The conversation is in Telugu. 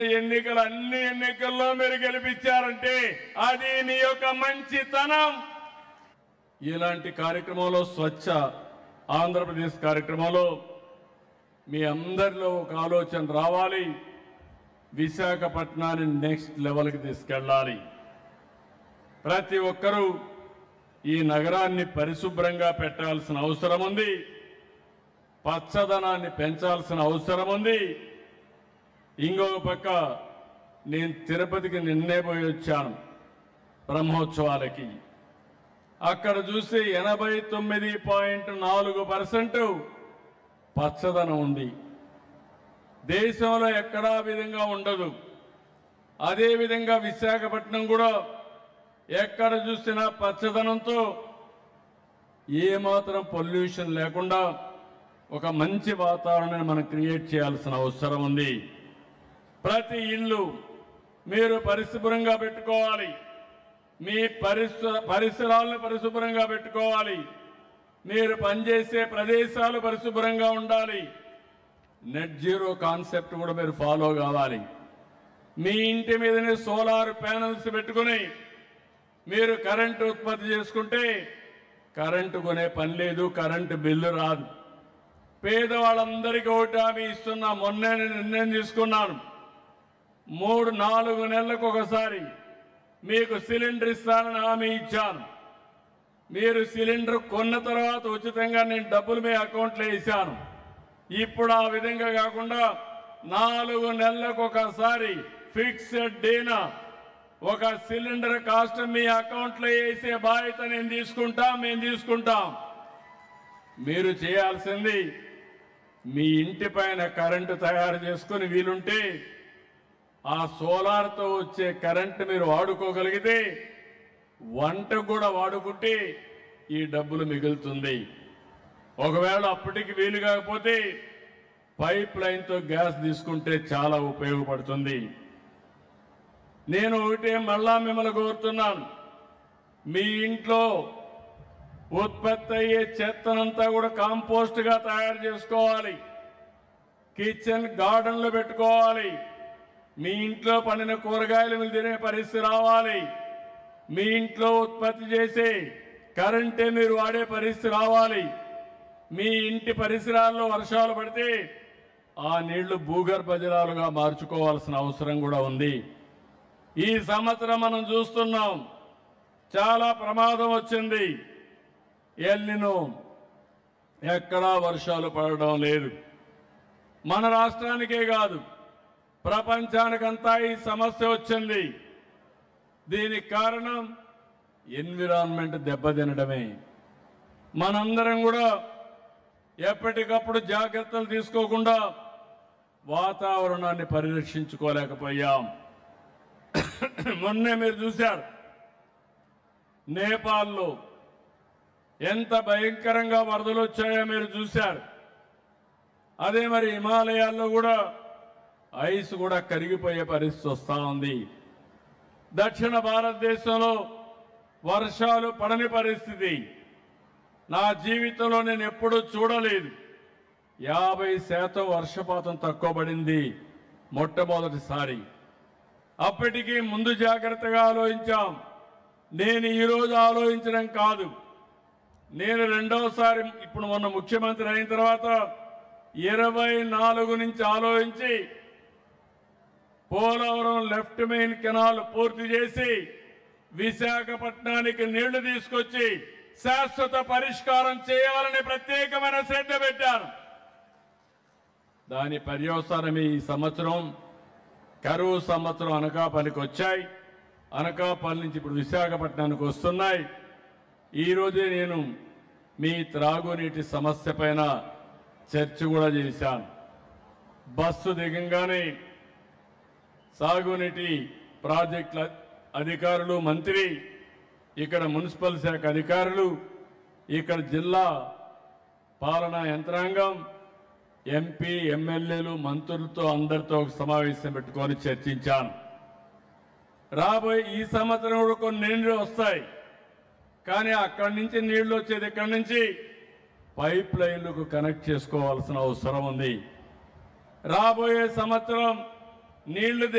ఎన్నికలు అన్ని ఎన్నికల్లో మీరు గెలిపించారంటే అది మీ యొక్క మంచితనం ఇలాంటి కార్యక్రమంలో స్వచ్ఛ ఆంధ్రప్రదేశ్ కార్యక్రమంలో మీ అందరిలో ఒక ఆలోచన రావాలి విశాఖపట్నాన్ని నెక్స్ట్ లెవెల్కి తీసుకెళ్ళాలి ప్రతి ఒక్కరూ ఈ నగరాన్ని పరిశుభ్రంగా పెట్టాల్సిన అవసరం ఉంది పచ్చదనాన్ని పెంచాల్సిన అవసరం ఉంది ఇంకొక పక్క నేను తిరుపతికి నిన్నే పోయి వచ్చాను బ్రహ్మోత్సవాలకి అక్కడ చూస్తే ఎనభై తొమ్మిది పాయింట్ నాలుగు పర్సెంట్ పచ్చదనం ఉంది దేశంలో ఎక్కడా విధంగా ఉండదు అదేవిధంగా విశాఖపట్నం కూడా ఎక్కడ చూసినా పచ్చదనంతో ఏమాత్రం పొల్యూషన్ లేకుండా ఒక మంచి వాతావరణాన్ని మనం క్రియేట్ చేయాల్సిన అవసరం ఉంది ప్రతి ఇల్లు మీరు పరిశుభ్రంగా పెట్టుకోవాలి మీ పరిసర పరిసరాలను పరిశుభ్రంగా పెట్టుకోవాలి మీరు పనిచేసే ప్రదేశాలు పరిశుభ్రంగా ఉండాలి నెట్ జీరో కాన్సెప్ట్ కూడా మీరు ఫాలో కావాలి మీ ఇంటి మీదనే సోలార్ ప్యానల్స్ పెట్టుకుని మీరు కరెంటు ఉత్పత్తి చేసుకుంటే కరెంటు కొనే పని లేదు కరెంటు బిల్లు రాదు పేదవాళ్ళందరికీ ఒకటి హామీ ఇస్తున్నా మొన్నే నేను నిర్ణయం తీసుకున్నాను మూడు నాలుగు నెలలకు ఒకసారి మీకు సిలిండర్ ఇస్తానని హామీ ఇచ్చాను మీరు సిలిండర్ కొన్న తర్వాత ఉచితంగా నేను డబ్బులు మీ అకౌంట్లో వేసాను ఇప్పుడు ఆ విధంగా కాకుండా నాలుగు నెలలకు ఒకసారి ఫిక్స్డ్ డేనా ఒక సిలిండర్ కాస్ట్ మీ అకౌంట్లో వేసే బాధ్యత నేను తీసుకుంటాం మేము తీసుకుంటాం మీరు చేయాల్సింది మీ ఇంటి పైన కరెంటు తయారు చేసుకుని వీలుంటే ఆ సోలార్తో వచ్చే కరెంటు మీరు వాడుకోగలిగితే వంట కూడా వాడుకుంటే ఈ డబ్బులు మిగులుతుంది ఒకవేళ అప్పటికి వీలు కాకపోతే పైప్ లైన్తో గ్యాస్ తీసుకుంటే చాలా ఉపయోగపడుతుంది నేను ఒకటే మళ్ళా మిమ్మల్ని కోరుతున్నాను మీ ఇంట్లో ఉత్పత్తి అయ్యే చెత్తనంతా కూడా కాంపోస్ట్ గా తయారు చేసుకోవాలి కిచెన్ గార్డెన్లో పెట్టుకోవాలి మీ ఇంట్లో పండిన కూరగాయలు మీరు తినే పరిస్థితి రావాలి మీ ఇంట్లో ఉత్పత్తి చేసే కరెంటే మీరు వాడే పరిస్థితి రావాలి మీ ఇంటి పరిసరాల్లో వర్షాలు పడితే ఆ నీళ్లు భూగర్భ జలాలుగా మార్చుకోవాల్సిన అవసరం కూడా ఉంది ఈ సంవత్సరం మనం చూస్తున్నాం చాలా ప్రమాదం వచ్చింది ఎల్నినో ఎక్కడా వర్షాలు పడడం లేదు మన రాష్ట్రానికే కాదు ప్రపంచానికంతా ఈ సమస్య వచ్చింది దీనికి కారణం ఎన్విరాన్మెంట్ దెబ్బతినడమే మనందరం కూడా ఎప్పటికప్పుడు జాగ్రత్తలు తీసుకోకుండా వాతావరణాన్ని పరిరక్షించుకోలేకపోయాం మొన్నే మీరు చూశారు నేపాల్లో ఎంత భయంకరంగా వరదలు వచ్చాయో మీరు చూశారు అదే మరి హిమాలయాల్లో కూడా ఐస్ కూడా కరిగిపోయే పరిస్థితి వస్తూ ఉంది దక్షిణ భారతదేశంలో వర్షాలు పడని పరిస్థితి నా జీవితంలో నేను ఎప్పుడూ చూడలేదు యాభై శాతం వర్షపాతం తక్కువ పడింది మొట్టమొదటిసారి అప్పటికి ముందు జాగ్రత్తగా ఆలోచించాం నేను ఈరోజు ఆలోచించడం కాదు నేను రెండవసారి ఇప్పుడు మొన్న ముఖ్యమంత్రి అయిన తర్వాత ఇరవై నాలుగు నుంచి ఆలోచించి పోలవరం లెఫ్ట్ మెయిన్ కెనాల్ పూర్తి చేసి విశాఖపట్నానికి నీళ్లు తీసుకొచ్చి శాశ్వత పరిష్కారం చేయాలని ప్రత్యేకమైన శ్రద్ధ పెట్టారు దాని పర్యవసానం ఈ సంవత్సరం కరువు సంవత్సరం అనకాపల్లికి వచ్చాయి అనకాపల్లి నుంచి ఇప్పుడు విశాఖపట్నానికి వస్తున్నాయి ఈ రోజే నేను మీ త్రాగునీటి సమస్య పైన చర్చ కూడా చేశాను బస్సు దిగంగానే సాగునీటి ప్రాజెక్టుల అధికారులు మంత్రి ఇక్కడ మున్సిపల్ శాఖ అధికారులు ఇక్కడ జిల్లా పాలనా యంత్రాంగం ఎంపీ ఎమ్మెల్యేలు మంత్రులతో అందరితో ఒక సమావేశం పెట్టుకొని చర్చించాను రాబోయే ఈ సంవత్సరం కూడా కొన్ని నీళ్లు వస్తాయి కానీ అక్కడి నుంచి నీళ్లు వచ్చేది ఇక్కడి నుంచి పైప్ లైన్లకు కనెక్ట్ చేసుకోవాల్సిన అవసరం ఉంది రాబోయే సంవత్సరం నీళ్లు